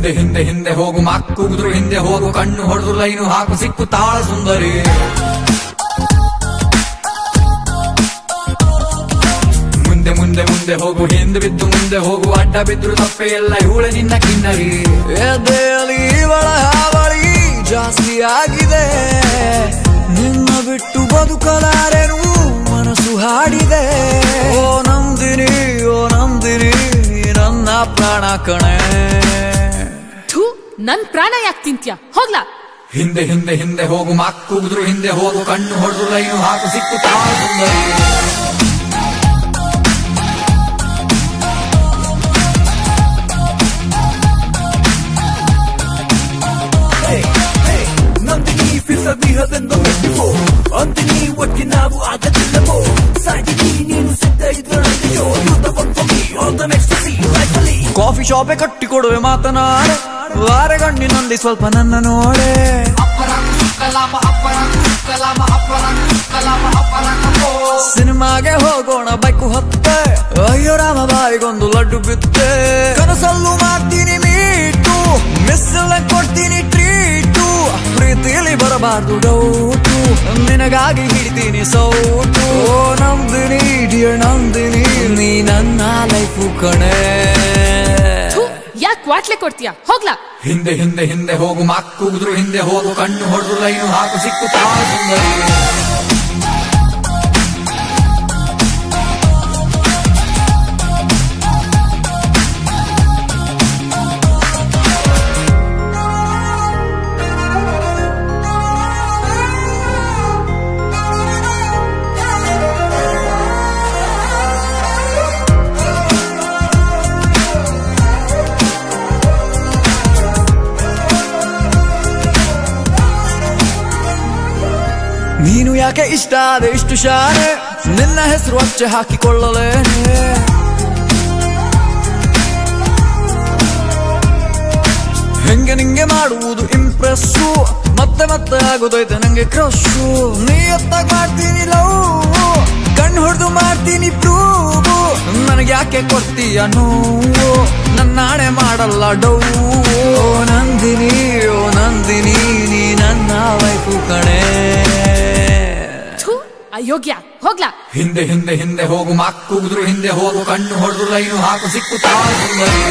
ಹಿಂದೆ ಹಿಂದೆ ಹಿಂದೆ ಹೋಗು ಮಕ್ಕುಗುದ್ರು ಹಿಂದೆ ಹೋಗು ಕಣ್ಣು ಹೊಡೆದು ಲೈನು ಹಾಕು ಸಿಕ್ಕು ತಾಳ ಸುಂದರಿ ಮುಂದೆ ಮುಂದೆ ಮುಂದೆ ಹೋಗು ಹಿಂದೆ ಬಿದ್ದು ಮುಂದೆ ಹೋಗು ಅಡ್ಡ ಬಿದ್ರು ತಪ್ಪೆ ಎಲ್ಲ ಇವಳೆ ನಿನ್ನ ಕಿನ್ನರಿ ಎದೆಯಲ್ಲಿ ಇವಳ ಹಾವಳಿ ಜಾಸ್ತಿ ಆಗಿದೆ ನಿನ್ನ ಬಿಟ್ಟು ಬದುಕಲಾರೆನು ಮನಸ್ಸು ಹಾಡಿದೆ ಓ ನಂದಿನಿ ಓ ನಂದಿನಿ ನೀ ನನ್ನ ಪ್ರಾಣ ಕಣೆ ಥೂ ನನ್ ಪ್ರಾಣ ಯಾಕೆ ತಿಂತ್ಯ ಹೋಗ್ಲಾ ಹಿಂದೆ ಹಿಂದೆ ಹಿಂದೆ ಹೋಗು ಮಕ್ಕುಗುದ್ರು ಹಿಂದೆ ಹೋಗು ಕಣ್ಣು ಹೊಡೆದು ಲೈನು ಹಾಕು ಸಿಕ್ಕು ತಾಳ ಸುಂದರಿ ನಂದಿನಿ ಫಿಲ್ಟರ್ ಬೀಹದೆಂದು ಮೆಟ್ಟಿಫೋ ಅಂದಿನಿ ಒಟ್ಟಿಗೆ ನಾವು ಆಗದಿಲ್ಲವೋ ಸಾಗಿನಿ ನೀನು ಸಿದ್ಧ ಇದ್ರೊಳಗೆಯೋ ಆಲ್ ದ ನೆಕ್ಸ್ಟ್ ಸಿ ಲೈಫಲ್ಲಿ ಕಾಫಿ ಶಾಪೆ ಕಟ್ಟಿಕೊಡುವೆ ಮಾತನಾಡೆ ವಾರಗಣ್ಣಿನಲ್ಲಿ ಸ್ವಲ್ಪ ನನ್ನ ನೋಡೆ ಸಿನಿಮಾಗೆ ಹೋಗೋಣ ಬೈಕು ಹತ್ತೆ ಅಯ್ಯೋ ರಾಮ ಬಾಯಿಗೊಂದು ಲಡ್ಡು ಬಿತ್ತೆ ಕನಸಲ್ಲೂ ಮಾಡ್ತೀನಿ ಮೀಟು ಮಿಸ್ಸಲ್ಲ ಕೊಡ್ತೀನಿ ಟ್ರೀಟು ಪ್ರೀತಿಲಿ ಬರಬಾರ್ದು ಡೌಟು ನಿನಗಾಗಿ ಹಿಡಿತೀನಿ ಸೌಟು ಓ ನಂದಿನಿ ಡಿಯರ್ ನಂದಿನಿ ನೀ ನನ್ನ ಲೈಫು ಕಣೆ ಥೂ ಯಾಕೆ ವಾಟ್ಲೆ ಕೊಡ್ತೀಯ ಹೋಗ್ಲಾ ಹಿಂದೆ ಹಿಂದೆ ಹಿಂದೆ ಹೋಗು ಮಕ್ಕುಗುದ್ರು ಹಿಂದೆ ಹೋಗು ಕಣ್ಣು ಹೊಡೆದು ಲೈನು ಹಾಕು ಸಿಕ್ಕು ತಾಳ ಸುಂದರಿ ನೀನು ಯಾಕೆ ಇಷ್ಟ ಆದೆ ಇಷ್ಟು ಶಾನೆ ನಿನ್ನ ಹೆಸರು ಅಚ್ಚೆ ಹಾಕಿಕೊಳ್ಳಲೇನೆ ಹೆಂಗೆ ನಿಂಗೆ ಮಾಡುವುದು ಇಂಪ್ರೆಸ್ಸು ಮತ್ತೆ ಮತ್ತೆ ಆಗೋದೈತೆ ನಂಗೆ ಕ್ರಶು ನೀ ಎತ್ತಾಗ ಮಾಡ್ತೀನಿ ಲವ್ ಕಣ್ಣು ಹೊಡೆದು ಮಾಡ್ತೀನಿ ಪ್ರೂವು ನನಗೆ ಯಾಕೆ ಕೊಡ್ತೀಯ ನೋವು ನನ್ನಾಣೆ ಮಾಡಲ್ಲ ಡೌ ಓ ನಂದಿನಿ ಓ ನಂದಿನಿ ನೀ ನನ್ನ ವೈಫು ಕಣೆ ಥೂ ಅಯೋಗ್ಯ ಹೋಗ್ಲಾ ಹಿಂದೆ ಹಿಂದೆ ಹಿಂದೆ ಹೋಗು ಮಕ್ಕುಗುದ್ರು ಹಿಂದೆ ಹೋಗು ಕಣ್ಣು ಹೊಡೆದು ಲೈನು ಹಾಕು ಸಿಕ್ಕು ತಾಳ ಸುಂದರಿ